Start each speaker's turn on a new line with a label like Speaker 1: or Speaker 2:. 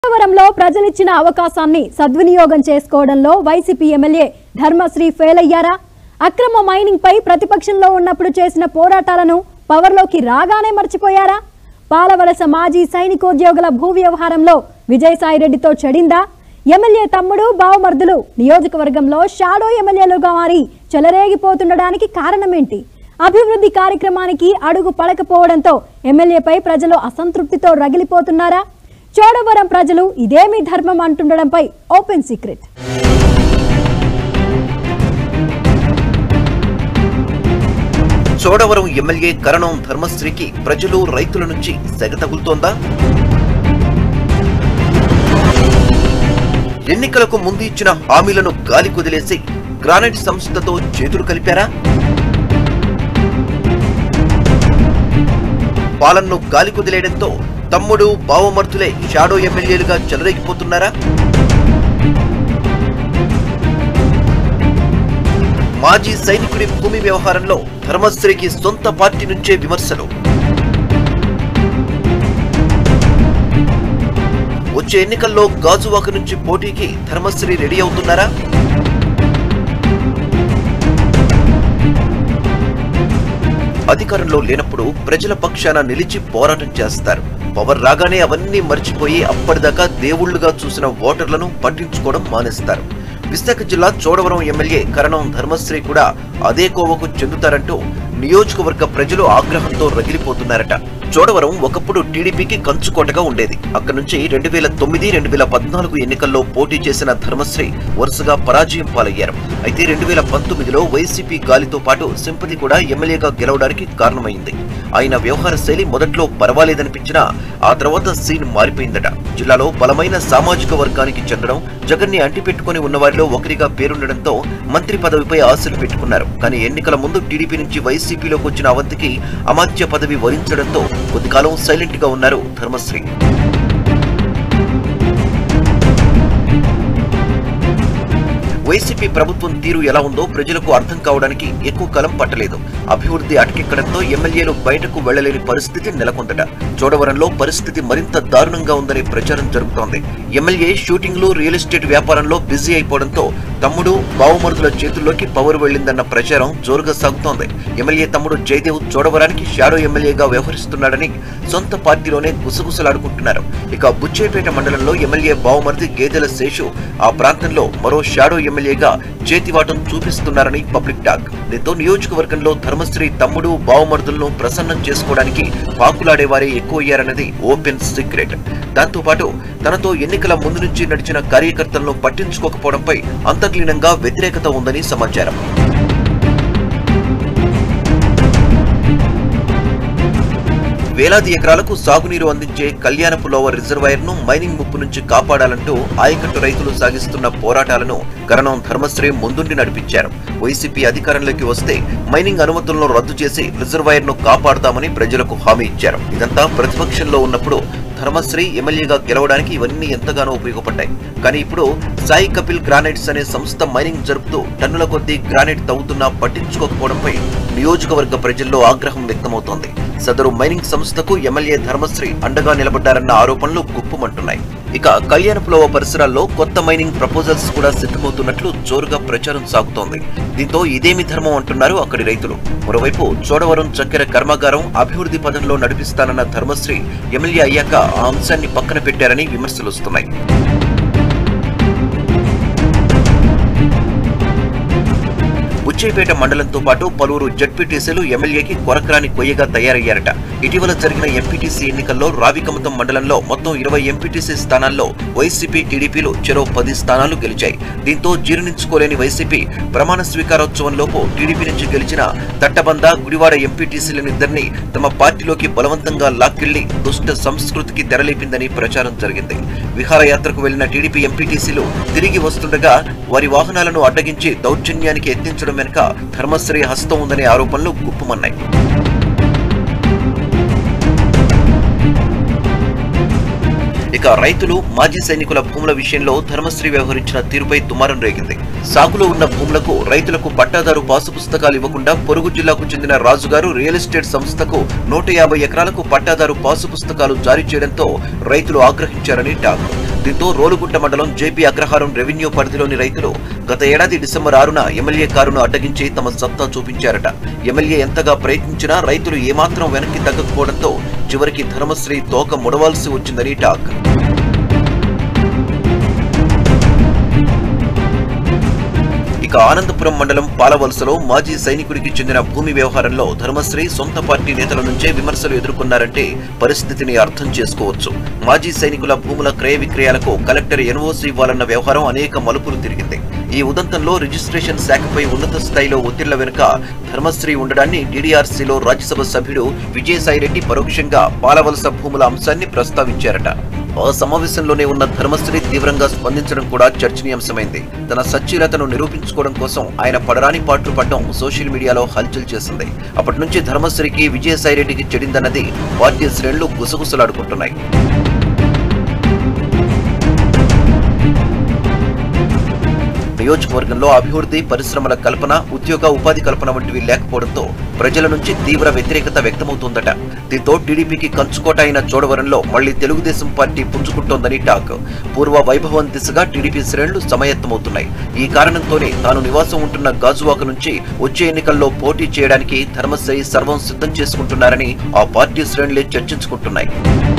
Speaker 1: పోలవరంలో ప్రజలిచ్చిన అవకాశాన్ని సద్వినియోగం చేసుకోవడంలో వైసీపీ ఎమ్మెల్యే ధర్మశ్రీ ఫెయిల్ అయ్యారా అక్రమ మైనింగ్ పై ప్రతిపక్షంలో ఉన్నప్పుడు చేసిన పోరాటాలను పవర్లోకి రాగానే మర్చిపోయారా పాలవలస మాజీ సైనికోద్యోగుల భూ వ్యవహారంలో విజయసాయిరెడ్డితో చెడిందా ఎమ్మెల్యే తమ్ముడు బావమర్దులు నియోజకవర్గంలో షాడో ఎమ్మెల్యేలుగా మారి చెలరేగిపోతుండడానికి కారణమేంటి అభివృద్ధి కార్యక్రమానికి అడుగు పడకపోవడంతో ఎమ్మెల్యేపై ప్రజలు అసంతృప్తితో రగిలిపోతున్నారా చోడవరం ప్రజలు ఇదేమి ధర్మం అంటుండడంపై open secret
Speaker 2: Chodavaram MLA Karanam ధర్మశ్రీకి ప్రజలు రైతుల నుంచి సెగ తగులుతోందా ఎన్నికలకు ముందు ఇచ్చిన హామీలను గాలి కుదిలేసి గ్రానైట్ సంస్థతో చేతులు కలిపారా పాలనను గాలి కుదిలేయడంతో తమ్ముడు బావమర్తులే షాడో ఎమ్మెల్యేలుగా చెలరేగిపోతున్నారా మాజీ సైనికుడి భూమి వ్యవహారంలో ధర్మశ్రీకి సొంత పార్టీ నుంచే విమర్శలు వచ్చే ఎన్నికల్లో గాజువాక నుంచి పోటీకి ధర్మశ్రీ రెడీ అవుతున్నారా అధికారంలో లేనప్పుడు ప్రజల పక్షాన నిలిచి పోరాటం చేస్తారు పవర్ రాగానే అవన్నీ మర్చిపోయి అప్పటిదాకా దేవుళ్లుగా చూసిన ఓటర్లను పట్టించుకోవడం మానేస్తారు విశాఖ జిల్లా చోడవరం ఎమ్మెల్యే కరణం ధర్మశ్రీ కూడా అదే కోవకు చెందుతారంటూ నియోజకవర్గ ప్రజలు ఆగ్రహంతో రగిలిపోతున్నారట చోడవరం ఒకప్పుడు టీడీపీకి కంచుకోటగా ఉండేది అక్కడి నుంచి రెండు వేల తొమ్మిది రెండు వేల పద్నాలుగు ఎన్నికల్లో పోటీ చేసిన ధర్మశ్రీ వరుసగా పరాజయం పాలయ్యారు అయితే రెండు వేల పంతొమ్మిదిలో వైసీపీ గాలితో పాటు సింపతి కూడా ఎమ్మెల్యేగా గెలవడానికి కారణమైంది ఆయన వ్యవహార శైలి మొదట్లో పర్వాలేదనిపించినా ఆ తర్వాత సీన్ మారిపోయిందట జిల్లాలో బలమైన సామాజిక వర్గానికి చెందడం జగన్ ని అంటిపెట్టుకుని ఉన్న వారిలో ఒకరిగా పేరుండడంతో మంత్రి పదవిపై ఆశలు పెట్టుకున్నారు కానీ ఎన్నికల ముందు టీడీపీ నుంచి వైసీపీలోకి వచ్చిన అవంతికి అమాత్య పదవి వరించడంతో కొద్దికాలం సైలెంట్ గా ఉన్నారు ధర్మశ్రీ వైసీపీ ప్రభుత్వం తీరు ఎలా ఉందో ప్రజలకు అర్థం కావడానికి ఎక్కువ కాలం పట్టలేదు అభివృద్ధి అటకెక్కడంతో ఎమ్మెల్యేలు బయటకు వెళ్లలేని పరిస్థితి నెలకొందట చోడవరంలో పరిస్థితి మరింత దారుణంగా ఉందనే ప్రచారం జరుగుతోంది ఎమ్మెల్యే షూటింగ్లు రియల్ ఎస్టేట్ వ్యాపారంలో బిజీ అయిపోవడంతో తమ్ముడు బావుమరుదుల చేతుల్లోకి పవర్ వెళ్లిందన్న ప్రచారం జోరుగా సాగుతోంది ఎమ్మెల్యే తమ్ముడు జయదేవ్ చోడవరానికి షాడో ఎమ్మెల్యేగా వ్యవహరిస్తున్నాడని సొంత పార్టీలోనే గుసగుసలాడుకుంటున్నారు ఇక బుచ్చేపేట మండలంలో ఎమ్మెల్యే బావుమరిది గేదెల శేషు ఆ ప్రాంతంలో మరో షాడో ఎమ్మెల్యేగా చేతివాటం చూపిస్తున్నారని పబ్లిక్ టాక్ దీంతో నియోజకవర్గంలో ధర్మశ్రీ తమ్ముడు బావమరుదులను ప్రసన్నం చేసుకోవడానికి పాకులాడేవారే ఎక్కువయ్యారన్నది ఓపెన్ సీక్రెట్ దాంతో పాటు తనతో ఎన్నికల ముందు నుంచి నడిచిన కార్యకర్తలను పట్టించుకోకపోవడంపై అంతర్లీనంగా వ్యతిరేకత ఉందని సమాచారం వేలాది ఎకరాలకు సాగునీరు అందించే కళ్యాణపు లోవర్ రిజర్వాయర్ ను మైనింగ్ ముప్పు నుంచి కాపాడాలంటూ ఆయకట్టు రైతులు సాగిస్తున్న పోరాటాలను కరణం ధర్మశ్రీ ముందుండి నడిపించారు వైసీపీ అధికారంలోకి వస్తే మైనింగ్ అనుమతులను రద్దు చేసి రిజర్వాయర్ ను కాపాడుతామని ప్రజలకు హామీ ఇచ్చారు ఇదంతా ప్రతిపక్షంలో ఉన్నప్పుడు ధర్మశ్రీ ఎమ్మెల్యేగా గెలవడానికి ఇవన్నీ ఎంతగానో ఉపయోగపడ్డాయి కానీ ఇప్పుడు సాయి కపిల్ గ్రానైట్స్ అనే సంస్థ మైనింగ్ జరుపుతూ టన్నుల కొద్దీ గ్రానైట్ తవ్వుతున్నా పట్టించుకోకపోవడంపై నియోజకవర్గ ప్రజల్లో ఆగ్రహం వ్యక్తమవుతోంది సదరు మైనింగ్ సంస్థకు ఎమ్మెల్యే ధర్మశ్రీ అండగా నిలబడ్డారన్న ఆరోపణలు గుప్పుమంటున్నాయి ఇక కళ్యాణపులవ పరిసరాల్లో కొత్త మైనింగ్ ప్రపోజల్స్ కూడా సిద్ధమవుతున్నట్లు జోరుగా ప్రచారం సాగుతోంది దీంతో ఇదేమి ధర్మం అంటున్నారు అక్కడి రైతులు మరోవైపు చోడవరం చక్కెర కర్మాగారం అభివృద్ధి పదంలో నడిపిస్తానన్న ధర్మశ్రీ ఎమ్మెల్యే అయ్యాక ఆ అంశాన్ని పక్కన పెట్టారని విమర్శలు వస్తున్నాయి బుచ్చైపేట మండలంతో పాటు పలువురు జడ్పీటీసీలు ఎమ్మెల్యేకి కొరకరాని కొయ్యగా తయారయ్యారట ఇటీవల జరిగిన ఎంపీటీసీ ఎన్నికల్లో రావికమతం మండలంలో మొత్తం ఇరవై ఎంపీటీసీ స్థానాల్లో వైసీపీ టీడీపీలు చెరో పది స్థానాలు గెలిచాయి దీంతో జీర్ణించుకోలేని వైసీపీ ప్రమాణ స్వీకారోత్సవంలోపు టీడీపీ నుంచి గెలిచిన తట్టబంద గుడివాడ ఎంపీటీసీలనిద్దరినీ తమ పార్టీలోకి బలవంతంగా లాక్కెళ్లి దుష్ట సంస్కృతికి తెరలేపిందని ప్రచారం జరిగింది విహారయాత్రకు వెళ్లిన టీడీపీ ఎంపీటీసీలు తిరిగి వస్తుండగా వారి వాహనాలను అడ్డగించి దౌర్జన్యానికి ఎత్తించడం వెనుక ధర్మశ్రీ హస్తం ఉందనే ఆరోపణలు గుప్పమన్నాయి ఇక ఇక రైతులు మాజీ సైనికుల భూముల విషయంలో ధర్మశ్రీ వ్యవహరించిన తీరుపై దుమారం రేగింది సాగులో ఉన్న భూములకు రైతులకు పట్టాదారు పాసు పుస్తకాలు ఇవ్వకుండా పొరుగు జిల్లాకు చెందిన రాజుగారు రియల్ ఎస్టేట్ సంస్థకు నూట యాభై ఎకరాలకు పట్టాదారు పాసు పుస్తకాలు జారీ చేయడంతో రైతులు ఆగ్రహించారని టాక్ దీంతో రోలుగుంట మండలం జేపీ అగ్రహారం రెవెన్యూ పరిధిలోని రైతులు గత ఏడాది డిసెంబర్ ఆరున ఎమ్మెల్యే కారును అడ్డగించి తమ సత్తా చూపించారట ఎమ్మెల్యే ఎంతగా ప్రయత్నించినా రైతులు ఏమాత్రం వెనక్కి తగ్గకపోవడంతో చివరికి ధర్మశ్రీ తోక ముడవాల్సి వచ్చిందని టాక్ ఇక ఆనందపురం మండలం పాలవలసలో మాజీ సైనికుడికి చెందిన భూమి వ్యవహారంలో ధర్మశ్రీ సొంత పార్టీ నేతల నుంచే విమర్శలు ఎదుర్కొన్నారంటే పరిస్థితిని అర్థం చేసుకోవచ్చు మాజీ సైనికుల భూముల క్రయ విక్రయాలకు కలెక్టర్ ఎన్ఓసి ఇవ్వాలన్న వ్యవహారం అనేక మలుపులు తిరిగింది ఈ ఉదంతంలో రిజిస్ట్రేషన్ శాఖపై ఉన్నత స్థాయిలో ఒత్తిళ్ల వెనుక ధర్మశ్రీ ఉండడాన్ని డీడీఆర్సీలో రాజ్యసభ సభ్యుడు విజయసాయిరెడ్డి పరోక్షంగా పాలవలస భూముల అంశాన్ని ప్రస్తావించారట ఆ సమావేశంలోనే ఉన్న ధర్మశ్రీ తీవ్రంగా స్పందించడం కూడా చర్చనీయాంశమైంది తన సచ్చీలతను నిరూపించుకోవడం కోసం ఆయన పడరాని పాటలు పడడం సోషల్ మీడియాలో హల్చల్ చేసింది అప్పటి నుంచి ధర్మశ్రీకి విజయసాయిరెడ్డికి చెడిందన్నది పార్టీ శ్రేణులు గుసగుసలాడుకుంటున్నాయి నియోజకవర్గంలో అభివృద్ధి పరిశ్రమల కల్పన ఉద్యోగ ఉపాధి కల్పన వంటివి లేకపోవడంతో ప్రజల నుంచి తీవ్ర వ్యతిరేకత వ్యక్తమవుతోందట దీంతో టీడీపీకి కంచుకోట అయిన చోడవరంలో మళ్లీ తెలుగుదేశం పార్టీ పుంజుకుంటోందని టాక్ పూర్వ వైభవం దిశగా టీడీపీ శ్రేణులు సమాయత్తమవుతున్నాయి ఈ కారణంతోనే తాను నివాసం ఉంటున్న గాజువాక నుంచి వచ్చే ఎన్నికల్లో పోటీ చేయడానికి ధర్మశ్రీ సర్వం సిద్ధం చేసుకుంటున్నారని ఆ పార్టీ శ్రేణులే చర్చించుకుంటున్నాయి